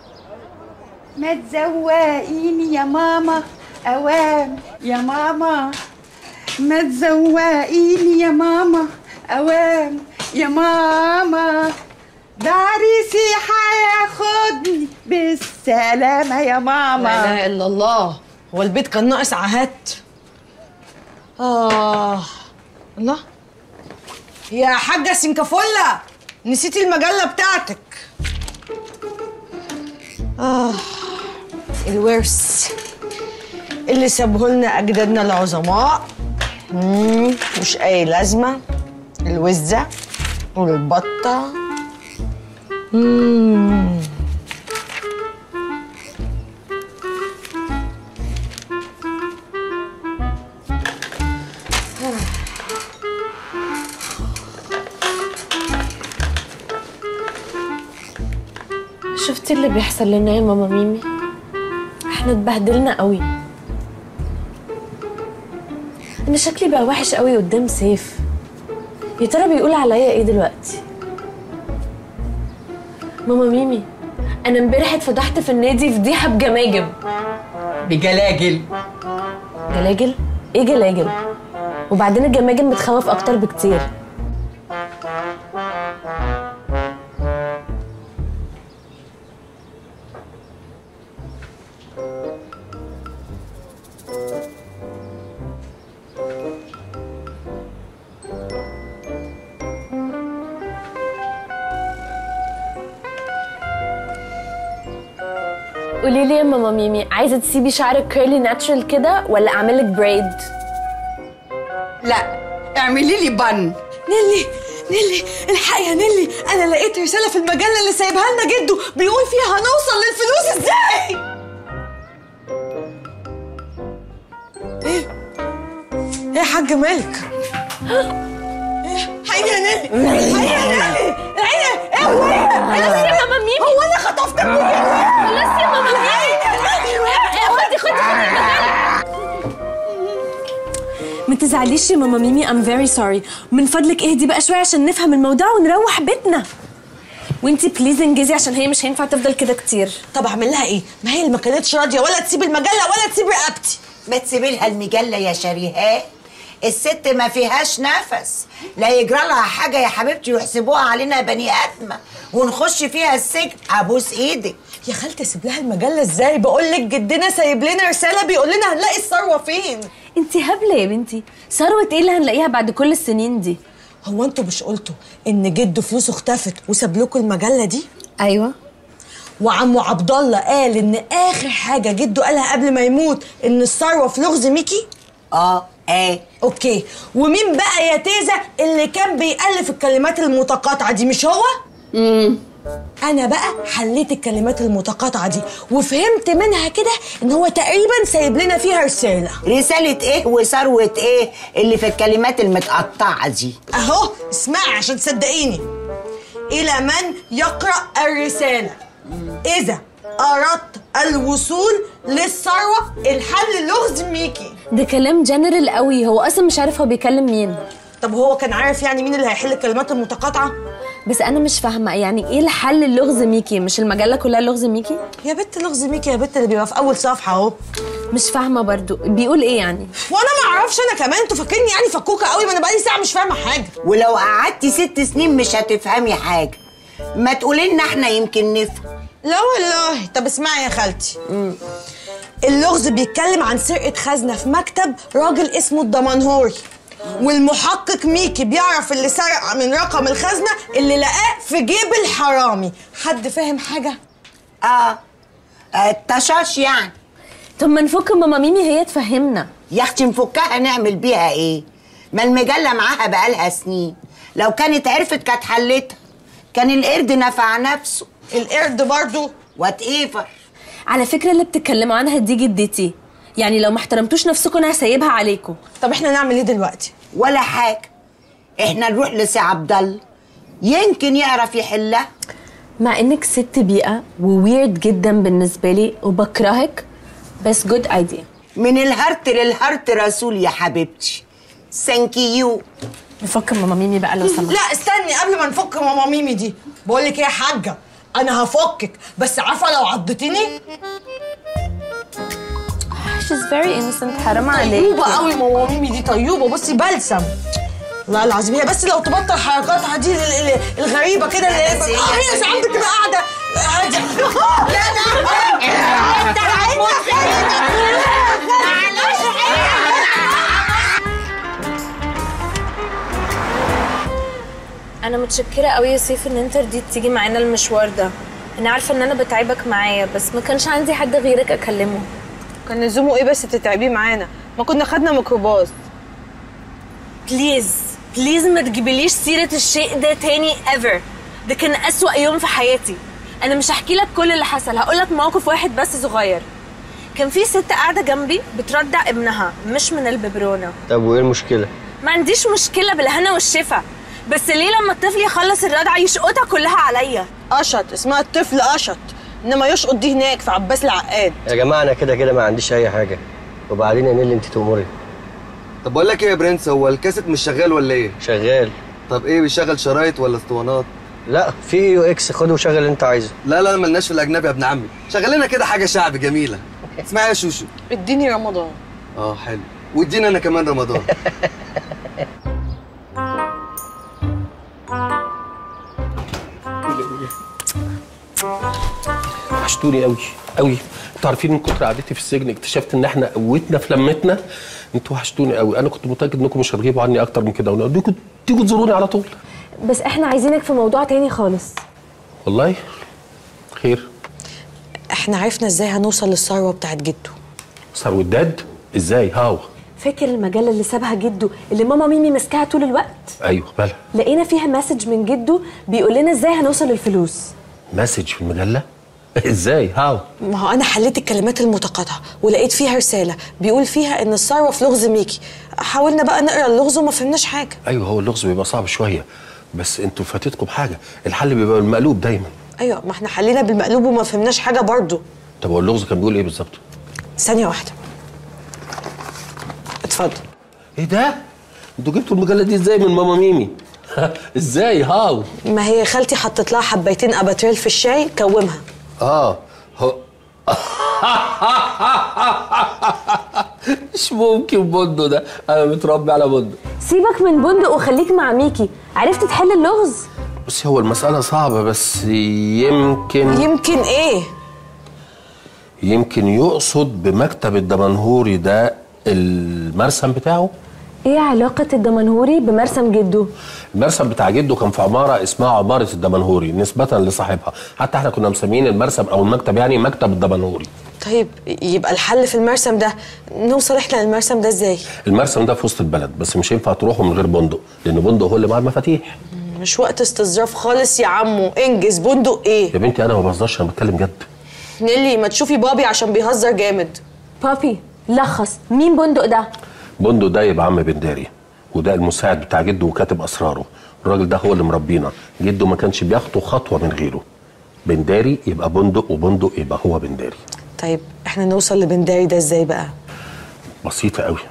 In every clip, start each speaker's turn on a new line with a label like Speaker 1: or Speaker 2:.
Speaker 1: ما تزوقيني يا ماما اوام يا ماما ما تزوقيني يا ماما اوام يا ماما ده عريسي هياخدني بالسلامة يا
Speaker 2: لا
Speaker 1: ماما
Speaker 2: اله الا الله هو البيت كان ناقص عهات اه الله يا حاجه سنكافولا نسيتي المجله بتاعتك اه الورث اللي سابه لنا اجدادنا العظماء مم، مش اي لازمه الوزه والبطه مم.
Speaker 3: شفتي اللي بيحصل لنا يا ماما ميمي احنا اتبهدلنا قوي انا شكلي بقى وحش قوي قدام سيف يا ترى بيقول عليا ايه دلوقتي ماما ميمي انا امبارح اتفضحت في النادي فضيحه بجماجم
Speaker 1: بجلاجل
Speaker 3: جلاجل ايه جلاجل وبعدين الجماجم بتخوف اكتر بكتير قولي لي يا ماما ميمي عايزه تسيبي شعرك كيرلي ناتشرال كده ولا اعمل لك بريد
Speaker 1: لا اعملي لي بن
Speaker 2: نيلي نيلي الحقي يا نيلي انا لقيت رساله في المجله اللي سايبها لنا جده بيقول فيها هنوصل للفلوس ازاي ايه ايه يا حاج مالك ايه حقيقي يا نيلي حقيقي يا نيلي العين ايه هو ايه
Speaker 3: خلاص يا ماما ميمي
Speaker 2: هو انا خطفتك من
Speaker 3: خلاص يا ماما ميمي خدي خدي خدي ما تزعليش يا ماما ميمي I'm very sorry من فضلك اهدي بقى شوية عشان نفهم الموضوع ونروح بيتنا وانتي بليز انجزي عشان هي مش هينفع تفضل كده كتير
Speaker 2: طب اعمل لها ايه ما هي اللي ما كانتش راضيه ولا تسيب المجله ولا تسيب رقبتي
Speaker 4: ما تسيبي لها المجله يا شريهاء الست ما فيهاش نفس لا يجرى لها حاجه يا حبيبتي ويحسبوها علينا بني ادمه ونخش فيها السجن ابوس ايدك
Speaker 2: يا خالتي اسيب لها المجله ازاي بقول لك جدنا سايب لنا رساله بيقول لنا هنلاقي الثروه فين
Speaker 3: انتي هبلة يا بنتي ثروة ايه اللي هنلاقيها بعد كل السنين دي
Speaker 2: هو انتوا مش قلتوا ان جده فلوسه اختفت وساب لكم المجله دي
Speaker 3: ايوه
Speaker 2: وعمو عبد الله قال ان اخر حاجه جده قالها قبل ما يموت ان الثروه في لغز ميكي
Speaker 4: اه ايه
Speaker 2: اوكي ومين بقى يا تيزا اللي كان بيألف الكلمات المتقاطعه دي مش هو
Speaker 3: امم
Speaker 2: انا بقى حليت الكلمات المتقاطعه دي وفهمت منها كده ان هو تقريبا سايب لنا فيها رساله
Speaker 4: رساله ايه وثروه ايه اللي في الكلمات المتقطعه دي
Speaker 2: اهو اسمعي عشان تصدقيني الى من يقرا الرساله اذا اردت الوصول للثروه الحل لغز ميكي
Speaker 3: ده كلام جنرال قوي هو اصلا مش عارف هو بيكلم مين
Speaker 2: طب هو كان عارف يعني مين اللي هيحل الكلمات المتقاطعه
Speaker 3: بس انا مش فاهمه يعني ايه الحل اللغز ميكي مش المجله كلها لغز ميكي
Speaker 2: يا بت لغز ميكي يا بت اللي بيبقى في اول صفحه اهو
Speaker 3: مش فاهمه برضو بيقول ايه يعني
Speaker 2: وانا ما اعرفش انا كمان انتوا فاكريني يعني فكوكه قوي ما انا بقالي ساعه مش فاهمه حاجه
Speaker 4: ولو قعدتي ست سنين مش هتفهمي حاجه ما تقولي لنا احنا يمكن نفهم
Speaker 2: لا والله طب اسمعي يا خالتي اللغز بيتكلم عن سرقة خزنة في مكتب راجل اسمه الدمنهوري والمحقق ميكي بيعرف اللي سرق من رقم الخزنة اللي لقاه في جيب الحرامي حد فاهم حاجة؟
Speaker 4: اه التشاش يعني
Speaker 3: طب ما نفك ماما ميمي هي تفهمنا
Speaker 4: يا اختي نفكها نعمل بيها ايه ما المجله معاها بقالها سنين لو كانت عرفت كانت حلتها كان القرد نفع نفسه
Speaker 2: القرد برضو
Speaker 4: وات ايفر
Speaker 3: على فكره اللي بتتكلموا عنها دي جدتي يعني لو ما احترمتوش نفسكم انا هسيبها عليكم
Speaker 2: طب احنا نعمل ايه دلوقتي؟
Speaker 4: ولا حاجه احنا نروح لسي عبد الله يمكن يعرف يحلها
Speaker 3: مع انك ست بيئه وويرد جدا بالنسبه لي وبكرهك بس جود ايديا
Speaker 4: من الهرت للهرت رسول يا حبيبتي ثانك يو
Speaker 3: نفك ماما ميمي بقى لو سمحت
Speaker 2: لا استني قبل ما نفك ماما ميمي دي بقول لك ايه يا حاجة انا هفكك بس عارفه لو عضتيني
Speaker 3: She's very innocent حرام عليك
Speaker 2: طيوبه قوي ماما ميمي دي طيوبه بصي بلسم والله العظيم هي بس لو تبطل حركاتها دي ال- ال- الغريبه كده اللي هي آه، هي ساعات بتبقى قاعده قاعده لا لا
Speaker 3: انا متشكره قوي يا سيف ان انت رضيت تيجي معانا المشوار ده انا عارفه ان انا بتعبك معايا بس ما كانش عندي حد غيرك اكلمه
Speaker 2: كان لزومه ايه بس تتعبيه معانا ما كنا خدنا ميكروباص
Speaker 3: بليز بليز ما تجيبليش سيره الشيء ده تاني ايفر ده كان اسوأ يوم في حياتي انا مش هحكي لك كل اللي حصل هقول لك موقف واحد بس صغير كان في ست قاعده جنبي بترضع ابنها مش من الببرونه
Speaker 5: طب وايه المشكله
Speaker 3: ما عنديش مشكله بالهنا والشفا بس ليه لما الطفل يخلص الرضعه يشقطها كلها عليا
Speaker 2: قشط اسمها الطفل قشط انما يشقط دي هناك في عباس العقاد
Speaker 5: يا جماعه انا كده كده ما عنديش اي حاجه وبعدين يا نيلي انت تأمري
Speaker 6: طب بقول لك ايه يا برنس هو الكاسيت مش شغال ولا ايه؟
Speaker 5: شغال
Speaker 6: طب ايه بيشغل شرايط ولا اسطوانات؟
Speaker 5: لا في يو اكس خد وشغل اللي انت عايزه
Speaker 6: لا لا ملناش في الاجنبي يا ابن عمي شغل لنا كده حاجه شعبي جميله اسمعي يا شوشو
Speaker 2: اديني رمضان
Speaker 6: اه حلو وادينا انا كمان رمضان
Speaker 7: وحشتوني قوي قوي انتوا عارفين من كتر قعدتي في السجن اكتشفت ان احنا قوتنا في لمتنا انتوا وحشتوني قوي انا كنت متاكد انكم مش هتغيبوا عني اكتر من كده وديكوا تيجوا تزوروني على طول
Speaker 3: بس احنا عايزينك في موضوع تاني خالص
Speaker 7: والله خير
Speaker 2: احنا عرفنا ازاي هنوصل للثروه بتاعت جده
Speaker 7: صار وداد ازاي هاو
Speaker 3: فاكر المجله اللي سابها جده اللي ماما ميمي ماسكاها طول الوقت
Speaker 7: ايوه بلا
Speaker 3: لقينا فيها مسج من جده بيقول لنا ازاي هنوصل للفلوس
Speaker 7: مسج في المجله ازاي هاو
Speaker 2: ما هو انا حليت الكلمات المتقاطعه ولقيت فيها رساله بيقول فيها ان الثروه في لغز ميكي حاولنا بقى نقرا اللغز وما فهمناش حاجه
Speaker 7: ايوه هو اللغز بيبقى صعب شويه بس انتوا فاتتكم حاجه الحل بيبقى المقلوب دايما
Speaker 2: ايوه ما احنا حلينا بالمقلوب وما فهمناش حاجه برضه
Speaker 7: طب هو اللغز كان بيقول ايه بالظبط
Speaker 2: ثانيه واحده اتفضل
Speaker 7: ايه ده انتوا جبتوا المجله دي ازاي من ماما ميمي ازاي هاو
Speaker 2: ما هي خالتي حطت لها حبيتين اباتريل في الشاي كومها
Speaker 7: اه هو مش ممكن بندق ده انا متربي على بندق
Speaker 3: سيبك من بندق وخليك مع ميكي عرفت تحل اللغز
Speaker 7: بصي هو المسألة صعبة بس يمكن
Speaker 2: يمكن ايه
Speaker 7: يمكن يقصد بمكتب الدمنهوري ده المرسم بتاعه
Speaker 3: ايه علاقة الدمنهوري بمرسم جده؟
Speaker 7: المرسم بتاع جده كان في عمارة اسمها عمارة الدمنهوري نسبة لصاحبها حتى احنا كنا مسميين المرسم او المكتب يعني مكتب الدمنهوري
Speaker 2: طيب يبقى الحل في المرسم ده نوصل احنا للمرسم ده ازاي
Speaker 7: المرسم ده في وسط البلد بس مش ينفع تروحوا من غير بندق لان بندق هو اللي معاه المفاتيح
Speaker 2: مش وقت استظراف خالص يا عمو انجز بندق ايه
Speaker 7: يا بنتي انا ما بهزرش انا بتكلم جد
Speaker 2: نيلي ما تشوفي بابي عشان بيهزر جامد
Speaker 3: بابي لخص مين بندق ده؟
Speaker 7: بندق ده يبقى عم بنداري وده المساعد بتاع جده وكاتب اسراره الراجل ده هو اللي مربينا جده ما كانش بياخده خطوه من غيره بنداري يبقى بندق وبندق يبقى هو بنداري
Speaker 2: طيب احنا نوصل لبنداري ده ازاي بقى
Speaker 7: بسيطه قوي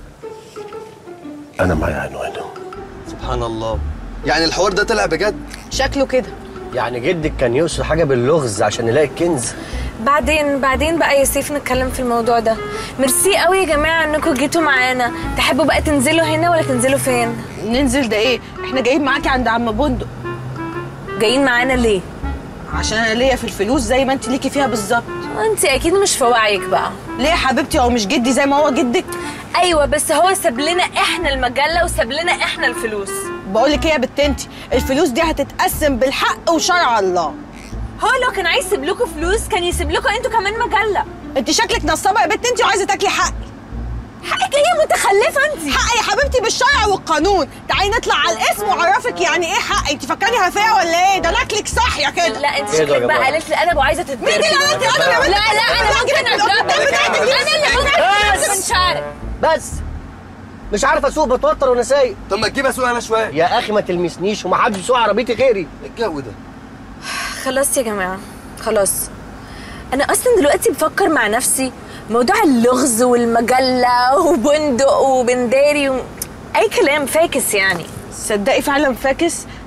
Speaker 7: انا معايا عنوانه
Speaker 6: سبحان الله يعني الحوار ده طلع بجد
Speaker 2: شكله كده
Speaker 5: يعني جدك كان يقصد حاجه باللغز عشان يلاقي الكنز
Speaker 3: بعدين بعدين بقى يا سيف نتكلم في الموضوع ده ميرسي قوي يا جماعة انكم جيتوا معانا تحبوا بقى تنزلوا هنا ولا تنزلوا فين؟
Speaker 2: ننزل ده ايه احنا جايين معاكي عند عم بندق
Speaker 3: جايين معانا ليه؟
Speaker 2: عشان انا ليا في الفلوس زي ما انت ليكي فيها بالظبط
Speaker 3: انت اكيد مش في وعيك بقى
Speaker 2: ليه يا حبيبتي هو مش جدي زي ما هو جدك
Speaker 3: ايوه بس هو ساب لنا احنا المجله وساب لنا احنا الفلوس
Speaker 2: بقول لك ايه يا بت انت الفلوس دي هتتقسم بالحق وشرع الله
Speaker 3: هو لو كان عايز يسيب لكم فلوس كان يسيب لكم انتوا كمان مجله
Speaker 2: انت شكلك نصابه يا بت انت وعايزه تاكلي حقي
Speaker 3: حقك ايه يا متخلفه انت
Speaker 2: حقي يا حبيبتي بالشرع والقانون تعالي نطلع على الاسم واعرفك يعني ايه حقي انت فاكراني هفيه ولا ايه ده انا اكلك صاحيه كده
Speaker 3: لا انت
Speaker 5: ايه ده يا
Speaker 3: شكلك بقى
Speaker 5: جماعة؟
Speaker 3: قالت لي انا وعايزه تتضرب
Speaker 2: مين اللي قالت لي أنا يا بنت؟
Speaker 3: لا لا انا ممكن اضربك انا اللي ممكن من شعرك
Speaker 5: بس مش عارف اسوق بتوتر وانا سايق
Speaker 6: طب ما تجيب اسوق انا شويه
Speaker 5: يا اخي ما تلمسنيش ومحدش يسوق عربيتي غيري
Speaker 6: الجو ده
Speaker 3: خلاص يا جماعه خلاص انا اصلا دلوقتي بفكر مع نفسي موضوع اللغز والمجله وبندق وبنداري و... اي كلام فاكس يعني
Speaker 2: صدقي فعلا فاكس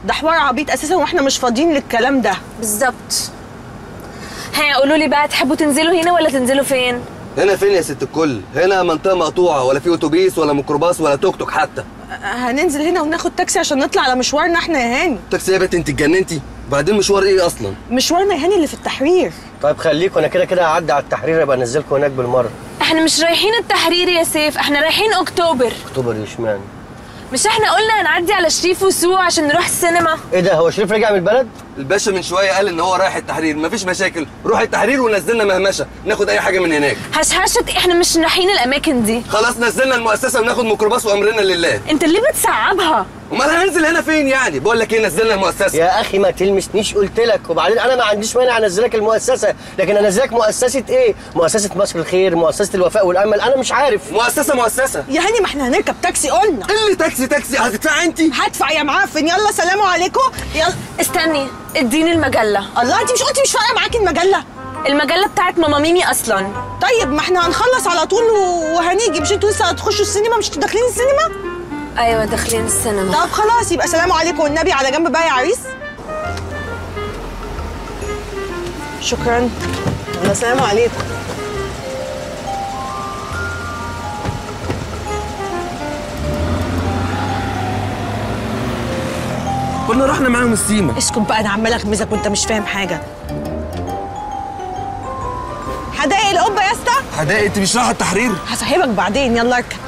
Speaker 2: ده حوار عبيط اساسا واحنا مش فاضيين للكلام ده
Speaker 3: بالظبط ها قولوا لي بقى تحبوا تنزلوا هنا ولا تنزلوا فين
Speaker 6: هنا فين يا ست الكل هنا منطقه مقطوعه ولا في اتوبيس ولا ميكروباص ولا توك توك حتى
Speaker 2: هننزل هنا وناخد تاكسي عشان نطلع على مشوارنا احنا يا هاني
Speaker 6: تاكسي يا بنت انت اتجننتي بعدين مشوار ايه اصلا
Speaker 2: مشوارنا يا هاني اللي في التحرير
Speaker 5: طيب خليكوا انا كده كده هعدي على التحرير ابقى انزلكوا هناك بالمره
Speaker 3: احنا مش رايحين التحرير يا سيف احنا رايحين اكتوبر
Speaker 5: اكتوبر اشمعنى
Speaker 3: مش احنا قلنا هنعدي على شريف وسو عشان نروح السينما
Speaker 5: ايه ده هو شريف رجع من البلد
Speaker 6: الباشا من شويه قال ان هو رايح التحرير مفيش مشاكل روح التحرير ونزلنا مهمشه ناخد اي حاجه من هناك
Speaker 3: هشهشت احنا مش رايحين الاماكن دي
Speaker 6: خلاص نزلنا المؤسسه وناخد ميكروباص وامرنا لله
Speaker 3: انت ليه بتصعبها
Speaker 6: امال هننزل هنا فين يعني بقول لك ايه نزلنا المؤسسه
Speaker 5: يا اخي ما تلمسنيش قلت لك وبعدين انا ما عنديش مانع انزلك المؤسسه لكن انزلك مؤسسه ايه مؤسسه مصر الخير مؤسسه الوفاء والامل انا مش عارف
Speaker 6: مؤسسه مؤسسه
Speaker 2: يا هاني ما احنا هنركب تاكسي قلنا
Speaker 6: ايه اللي تاكسي تاكسي هتدفعي انت
Speaker 2: هدفع يا معفن يلا سلام عليكم يلا
Speaker 3: استني اديني المجله
Speaker 2: الله انت مش قلتي مش فارقه معاكي المجله
Speaker 3: المجله بتاعت ماما ميمي اصلا
Speaker 2: طيب ما احنا هنخلص على طول و- وهنيجي مش انتوا لسه هتخشوا السينما مش انتوا داخلين السينما
Speaker 3: ايوه داخلين السينما
Speaker 2: طب خلاص يبقى سلام عليكم والنبي على جنب بقى يا عريس شكرا يلا سلام عليكم
Speaker 6: كنا رحنا معاهم السيما
Speaker 2: اسكت بقى انا عماله اغمزك وانت مش فاهم حاجه حدائق القبه يا اسطى
Speaker 6: حدائق انت مش رايحه التحرير
Speaker 2: هفهمك بعدين يلا اركب